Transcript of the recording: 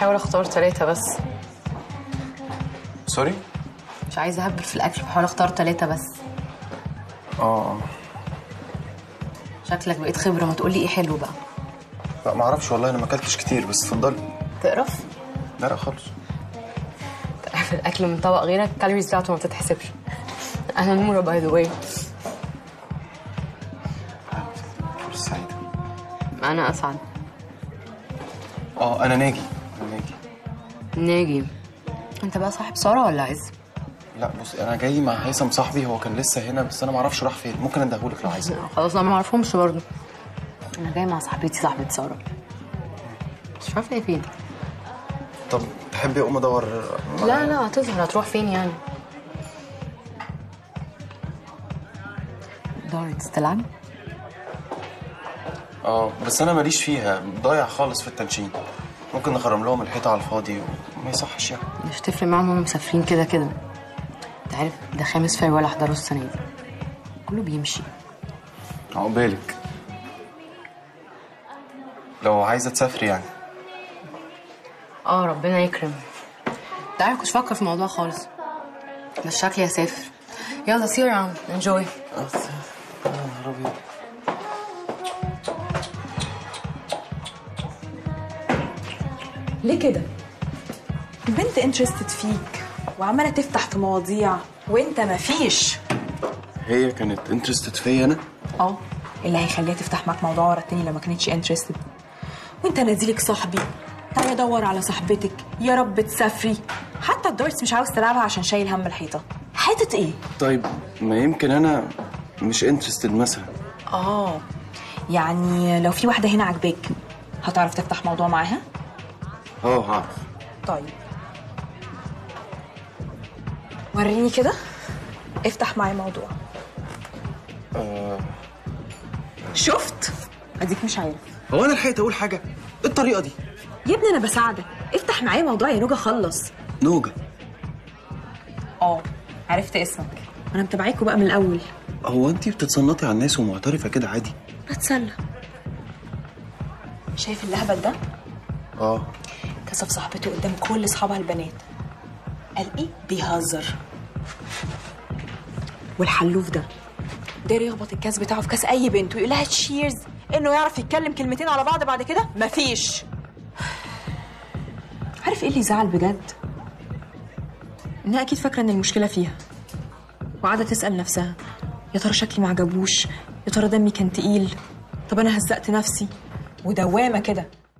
بحاول اختار ثلاثة بس سوري مش عايزة اهبل في الاكل بحاول اختار ثلاثة بس اه شكلك بقيت خبرة ما تقولي ايه حلو بقى لا ما اعرفش والله انا ما اكلتش كتير بس اتفضلي تقرف لا لا خالص تعرف الاكل من طبق غيرك الكالوريز بتاعته ما بتتحسبش انا نورة باي ذا واي فرصة سعيدة انا اسعد اه انا ناجي انا ناجي ناجي انت بقى صاحب سارة ولا عز؟ لا بص انا جاي مع هيثم صاحبي هو كان لسه هنا بس انا ما اعرفش راح فين ممكن اديهولك لو عايزه خلاص انا ما اعرفهمش برضه انا جاي مع صاحبتي صاحبة سارة مش عارفة هي فين طب تحبي اقوم ادور لا لا هتظهر هتروح فين يعني دارتس تلعب؟ اه بس انا ماليش فيها ضايع خالص في التنشين ممكن نخرم لهم الحيطه على الفاضي وما يصحش يعني مش تفرق معاهم هم مسافرين كده كده انت عارف ده خامس فيروال احضره السنة دي كله بيمشي عقبالك لو عايزه تسافري يعني اه ربنا يكرم انت عارف كنتش فكر في الموضوع خالص بس شكلي هسافر يلا see you around enjoy يا نهار ابيض ليه كده؟ البنت انترستد فيك وعمالة تفتح في مواضيع وانت مفيش هي كانت انترستد فيا انا اه اللي هيخليها تفتح معاك موضوع ورا التاني لما كانتش انترستد وانت نازلك صاحبي تعالي ادور على صاحبتك يا رب تسافري حتى الدورتس مش عاوز تلعبها عشان شايل هم الحيطه حيطه ايه طيب ما يمكن انا مش انترستد مثلا اه يعني لو في واحده هنا عاجباك هتعرف تفتح موضوع معاها اه هعرف طيب وريني كده افتح معايا موضوع آه. شفت اديك مش عارف هو انا لحقت اقول حاجه إيه الطريقه دي يا ابني انا بساعدك افتح معايا موضوع يا نوجا خلص نوجا اه عرفت اسمك انا متابعاكوا بقى من الاول هو انت بتتصنطي على الناس ومعترفه كده عادي بتسلى شايف اللهبل ده اه كسف صاحبته قدام كل اصحابها البنات قال ايه بيهزر والحلوف ده داير يخبط الكاس بتاعه في كاس اي بنت ويقول لها تشيرز انه يعرف يتكلم كلمتين على بعض بعد كده مفيش عارف ايه اللي يزعل بجد انها اكيد فاكره ان المشكله فيها وقاعده تسال نفسها يا ترى شكلي ما عجبوش يا ترى دمي كان تقيل طب انا هزقت نفسي ودوامه كده